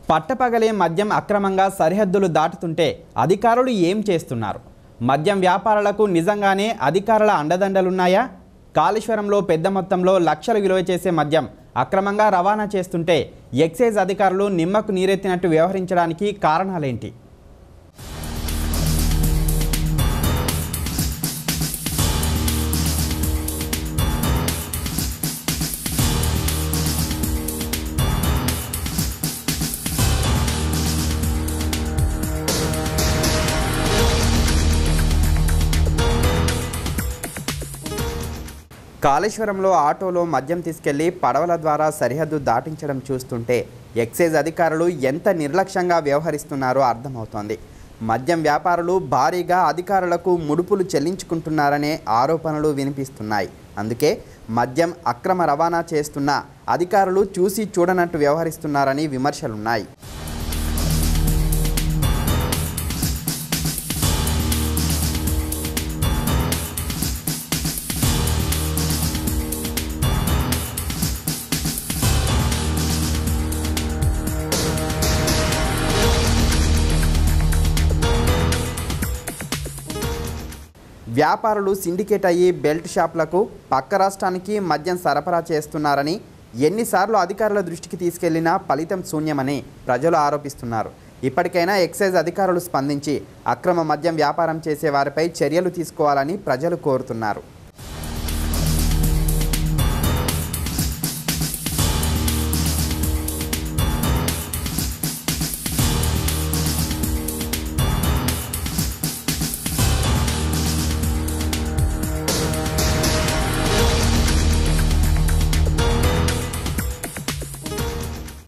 పట్టపగలే మద్యం అక్రమంగా సరిహద్దులు దాటుతుంటే అధికారులు ఏం చేస్తున్నారు మద్యం వ్యాపారులకు నిజంగానే అధికారుల అండదండలున్నాయా కాళేశ్వరంలో పెద్ద మొత్తంలో లక్షలు విలువ చేసే మద్యం అక్రమంగా రవాణా చేస్తుంటే ఎక్సైజ్ అధికారులు నిమ్మకు నీరెత్తినట్టు వ్యవహరించడానికి కారణాలేంటి కాళేశ్వరంలో ఆటోలో మద్యం తీసుకెళ్లి పడవల ద్వారా సరిహద్దు దాటించడం చూస్తుంటే ఎక్సైజ్ అధికారులు ఎంత నిర్లక్ష్యంగా వ్యవహరిస్తున్నారో అర్థమవుతోంది మద్యం వ్యాపారులు భారీగా అధికారులకు ముడుపులు చెల్లించుకుంటున్నారనే ఆరోపణలు వినిపిస్తున్నాయి అందుకే మద్యం అక్రమ రవాణా చేస్తున్న అధికారులు చూసి చూడనట్టు వ్యవహరిస్తున్నారని విమర్శలున్నాయి వ్యాపారులు సిండికేట్ అయ్యి బెల్ట్ షాపులకు పక్క రాష్ట్రానికి మద్యం సరఫరా చేస్తున్నారని ఎన్నిసార్లు అధికారుల దృష్టికి తీసుకెళ్లినా ఫలితం శూన్యమని ప్రజలు ఆరోపిస్తున్నారు ఇప్పటికైనా ఎక్సైజ్ అధికారులు స్పందించి అక్రమ మద్యం వ్యాపారం చేసే వారిపై చర్యలు తీసుకోవాలని ప్రజలు కోరుతున్నారు